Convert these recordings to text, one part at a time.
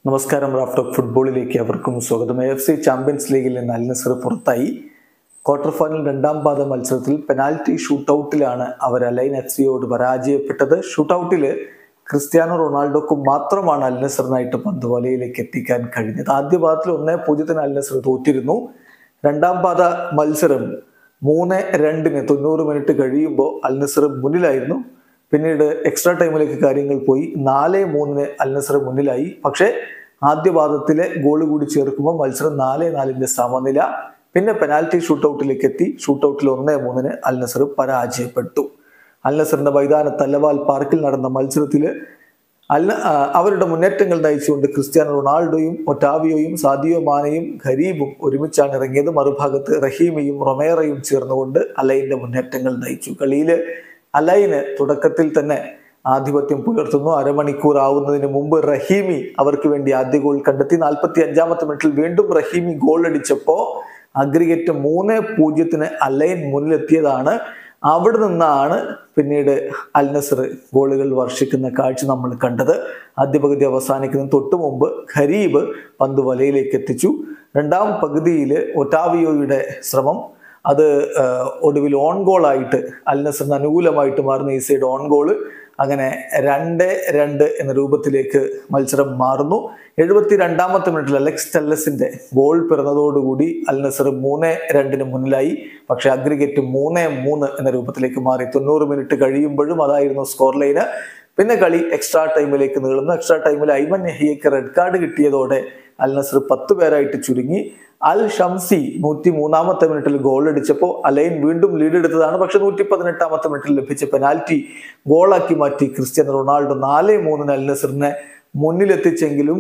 നമസ്കാരം Raf talk ഫുട്ബോളിലേക്ക് അവർക്കും സ്വാഗതം എഫ് സി ചാമ്പ്യൻസ് ലീഗിൽ നിന്ന് അൽ നസർ പുറത്തായി ക്വാർട്ടർ ഫൈനൽ രണ്ടാം പാദ മത്സരത്തിൽ പെനാൽറ്റി ഷൂട്ടൌട്ടിലാണ് അവർ അലൈൻ എഫ് സിയോട് പരാജയപ്പെട്ടത് ഷൂട്ടൌട്ടിൽ ക്രിസ്ത്യാനോ റൊണാൾഡോക്കും മാത്രമാണ് അൽ നസറിനായിട്ട് പന്ത് വലയിലേക്ക് എത്തിക്കാൻ കഴിഞ്ഞത് ആദ്യ പാദത്തിൽ ഒന്നേ പൂജ്യത്തിന് അൽ നസർ തോറ്റിരുന്നു രണ്ടാം പാദ മത്സരം മൂന്ന് രണ്ടിന് തൊണ്ണൂറ് മിനിറ്റ് കഴിയുമ്പോൾ അൽ നസർ മുന്നിലായിരുന്നു പിന്നീട് എക്സ്ട്രാ ടൈമിലേക്ക് കാര്യങ്ങൾ പോയി നാല് മൂന്നിന് അൽ നസർ മുന്നിലായി പക്ഷേ ആദ്യ പാദത്തിലെ ഗോൾ കൂടി ചേർക്കുമ്പോൾ മത്സരം നാല് നാലിന്റെ സമനില പിന്നെ പെനാൽറ്റി ഷൂട്ടൌട്ടിലേക്ക് എത്തി ഷൂട്ടൌട്ടിൽ ഒന്നേ മൂന്നിന് അൽ നസർ പരാജയപ്പെട്ടു അൽ നസറിന്റെ മൈതാനത്ത് അല്ലവാൽ പാർക്കിൽ നടന്ന മത്സരത്തിൽ അല്ല ആ, അവരുടെ മുന്നേറ്റങ്ങൾ നയിച്ചുകൊണ്ട് ക്രിസ്ത്യാനോ റൊണാൾഡോയും ഒറ്റാവിയോയും സാദിയോ മാനയും ഖരീബും ഒരുമിച്ചാണ് ഇറങ്ങിയത് മറുഭാഗത്ത് റഹീമിയും റൊമേറയും ചേർന്നുകൊണ്ട് അലൈന്റെ മുന്നേറ്റങ്ങൾ നയിച്ചു കളിയില് അലൈന് തുടക്കത്തിൽ തന്നെ ആധിപത്യം പുലർത്തുന്നു അരമണിക്കൂർ ആവുന്നതിന് മുമ്പ് റഹീമി അവർക്ക് വേണ്ടി ആദ്യ ഗോൾ കണ്ടെത്തി നാൽപ്പത്തി അഞ്ചാമത്തെ മിനിറ്റിൽ വീണ്ടും റഹീമി ഗോൾ അടിച്ചപ്പോ അഗ്രിഗേറ്റ് മൂന്ന് പൂജ്യത്തിന് അലൈൻ മുന്നിലെത്തിയതാണ് അവിടെ നിന്നാണ് പിന്നീട് അൽ നസർ ഗോളുകൾ വർഷിക്കുന്ന കാഴ്ച നമ്മൾ കണ്ടത് ആദ്യ പകുതി അവസാനിക്കുന്ന തൊട്ടു മുമ്പ് ഖരീബ് പന്ത് വലയിലേക്ക് എത്തിച്ചു രണ്ടാം പകുതിയിൽ ഒറ്റാവിയോയുടെ ശ്രമം അത് ആ, ഒടുവിൽ ഓൺ ഗോൾ ആയിട്ട് അൽ നസറിന് അനുകൂലമായിട്ട് മാറുന്ന ഈ സൈഡ് ഓൺ ഗോള് അങ്ങനെ രണ്ട് രണ്ട് എന്ന രൂപത്തിലേക്ക് മത്സരം മാറുന്നു എഴുപത്തി രണ്ടാമത്തെ മിനിറ്റിൽ അലക്സ് ടെല്ലസിന്റെ ഗോൾ പിറന്നതോടുകൂടി അൽ നസർ മൂന്ന് രണ്ടിന് മുന്നിലായി പക്ഷെ അഗ്രിഗേറ്റ് മൂന്ന് മൂന്ന് എന്ന രൂപത്തിലേക്ക് മാറി തൊണ്ണൂറ് മിനിറ്റ് കഴിയുമ്പോഴും അതായിരുന്നു സ്കോർ ലൈന് പിന്നെ കളി എക്സ്ട്രാ ടൈമിലേക്ക് നീളുന്നു എക്സ്ട്രാ ടൈമിൽ ഐമൻ നെഹിയക്ക് റെഡ് കാർഡ് കിട്ടിയതോടെ അൽ നസർ പത്ത് പേരായിട്ട് ചുരുങ്ങി അൽ ഷംസി നൂറ്റി മൂന്നാമത്തെ മിനിറ്റിൽ ഗോൾ അടിച്ചപ്പോൾ അലൈൻ വീണ്ടും ലീഡ് എടുത്തതാണ് പക്ഷെ നൂറ്റി പതിനെട്ടാമത്തെ മിനിറ്റിൽ ലഭിച്ച പെനാൽറ്റി ഗോളാക്കി മാറ്റി ക്രിസ്ത്യാനോ റൊണാൾഡോ നാല് മൂന്നിന് അൽ നസറിനെ മുന്നിലെത്തിച്ചെങ്കിലും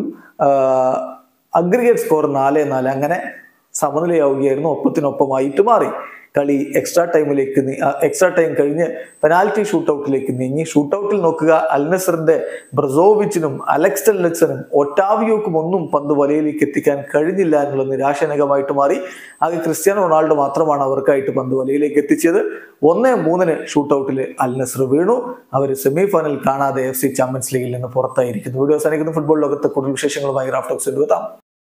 അഗ്രിഗേറ്റ് സ്കോർ നാല് നാല് അങ്ങനെ സമനിലയാവുകയായിരുന്നു ഒപ്പത്തിനൊപ്പമായിട്ട് മാറി കളി എക്സ്ട്രാ ടൈമിലേക്ക് എക്സ്ട്രാ ടൈം കഴിഞ്ഞ് പെനാൽറ്റി ഷൂട്ടൌട്ടിലേക്ക് നീങ്ങി ഷൂട്ടൌട്ടിൽ നോക്കുക അൽനസറിന്റെ ബ്രസോവിച്ചിനും അലക്സ് ടെല്ലക്സനും ഒറ്റാവിയോക്കും ഒന്നും പന്ത് വലയിലേക്ക് എത്തിക്കാൻ കഴിഞ്ഞില്ല എന്നുള്ള നിരാശനകമായിട്ട് മാറി ആകെ ക്രിസ്ത്യാനോ റൊണാൾഡോ മാത്രമാണ് അവർക്കായിട്ട് പന്ത് വലയിലേക്ക് എത്തിച്ചത് ഒന്ന് മൂന്നിന് ഷൂട്ടൌട്ടിൽ അൽ നസർ വീണു അവർ സെമി ഫൈനൽ കാണാതെ എഫ് സി ചാമ്പ്യൻസ് ലീഗിൽ നിന്ന് പുറത്തായിരിക്കുന്നു വീഡിയോ അവസാനിക്കുന്ന ഫുട്ബോൾ ലോകത്തെ കൂടുതൽ വിശേഷങ്ങളുമായി റാഫ്റ്റോക്സ് എടുത്താം